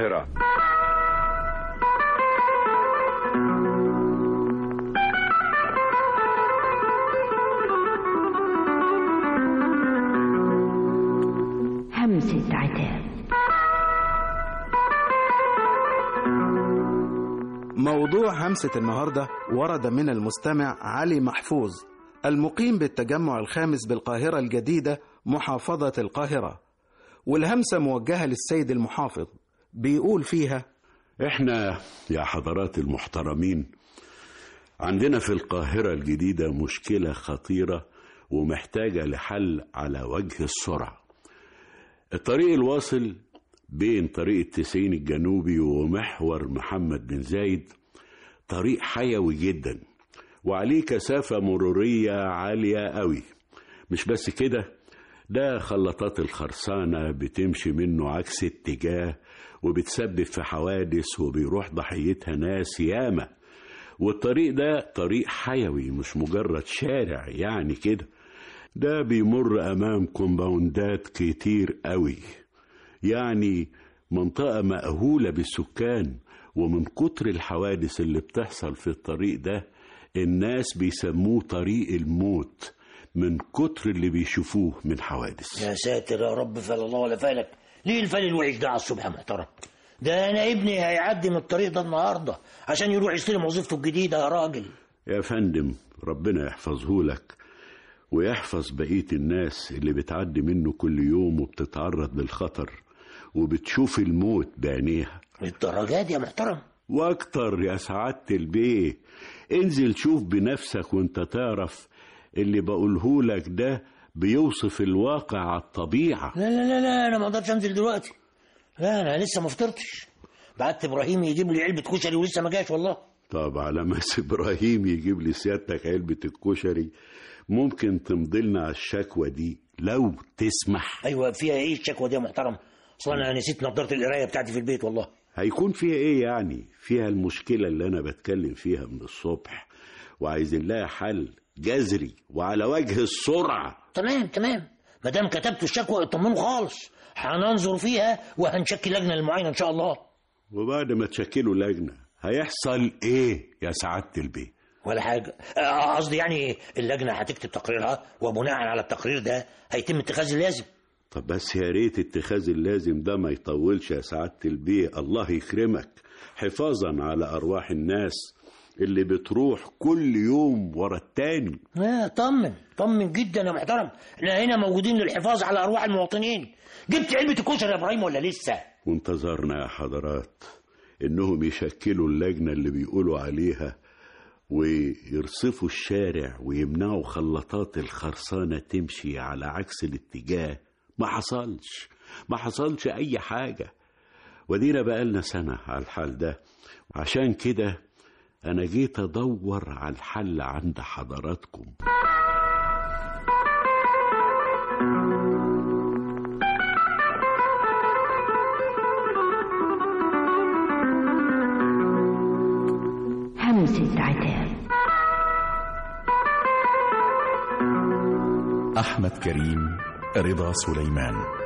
القاهرة همسة عتاب موضوع همسة النهاردة ورد من المستمع علي محفوظ المقيم بالتجمع الخامس بالقاهرة الجديدة محافظة القاهرة والهمسة موجهة للسيد المحافظ بيقول فيها احنا يا حضرات المحترمين عندنا في القاهرة الجديدة مشكلة خطيرة ومحتاجة لحل على وجه السرعة الطريق الواصل بين طريق التسعين الجنوبي ومحور محمد بن زايد طريق حيوي جدا وعليه كثافة مرورية عالية قوي مش بس كده ده خلطات الخرسانة بتمشي منه عكس اتجاه وبتسبب في حوادث وبيروح ضحيتها ناس ياما والطريق ده طريق حيوي مش مجرد شارع يعني كده ده بيمر أمام كومباوندات كتير قوي يعني منطقة مأهولة بالسكان ومن كتر الحوادث اللي بتحصل في الطريق ده الناس بيسموه طريق الموت من كتر اللي بيشوفوه من حوادث يا ساتر يا رب فلا الله ولا فالك ليه الفال الوحش ده على الصبح يا محترم ده انا ابني هيعدي من الطريق ده النهارده عشان يروح يستلم وظيفته الجديده يا راجل يا فندم ربنا يحفظه لك ويحفظ بقية الناس اللي بتعدي منه كل يوم وبتتعرض للخطر وبتشوف الموت بعينيها للدرجات يا محترم واكتر يا سعادة البيه انزل شوف بنفسك وانت تعرف اللي بقوله لك ده بيوصف الواقع على الطبيعة لا لا لا لا انا ما اقدرش انزل دلوقتي لا انا لسه ما فطرتش بعت ابراهيم يجيب لي علبه كشري ولسه ما جاش والله طب على مس ابراهيم يجيب لي سيادتك علبة الكشري ممكن تمضي لنا على الشكوى دي لو تسمح ايوه فيها ايه الشكوى دي يا محترم اصلا انا نسيت نضاره القرايه بتاعتي في البيت والله هيكون فيها ايه يعني فيها المشكلة اللي انا بتكلم فيها من الصبح وعايزين لها حل جذري وعلى وجه السرعة تمام تمام ما دام كتبتوا الشكوى اطمنوا خالص هننظر فيها وهنشكل لجنه للمعاينه ان شاء الله وبعد ما تشكلوا لجنة هيحصل ايه يا سعادة البيه ولا حاجه آه، قصدي يعني اللجنه هتكتب تقريرها وبناء على التقرير ده هيتم اتخاذ اللازم طب بس يا ريت اتخاذ اللازم ده ما يطولش يا سعادة البيه الله يكرمك حفاظا على أرواح الناس اللي بتروح كل يوم ورا التاني لا طمن طمن جدا يا محترم احنا هنا موجودين للحفاظ على ارواح المواطنين جبت علبه الكشري يا ابراهيم ولا لسه وانتظرنا يا حضرات انهم يشكلوا اللجنة اللي بيقولوا عليها ويرصفوا الشارع ويمنعوا خلطات الخرسانة تمشي على عكس الاتجاه ما حصلش ما حصلش اي حاجة ودينا بقالنا سنة على الحال ده عشان كده انا جيت ادور على الحل عند حضراتكم همسة عتاب أحمد كريم رضا سليمان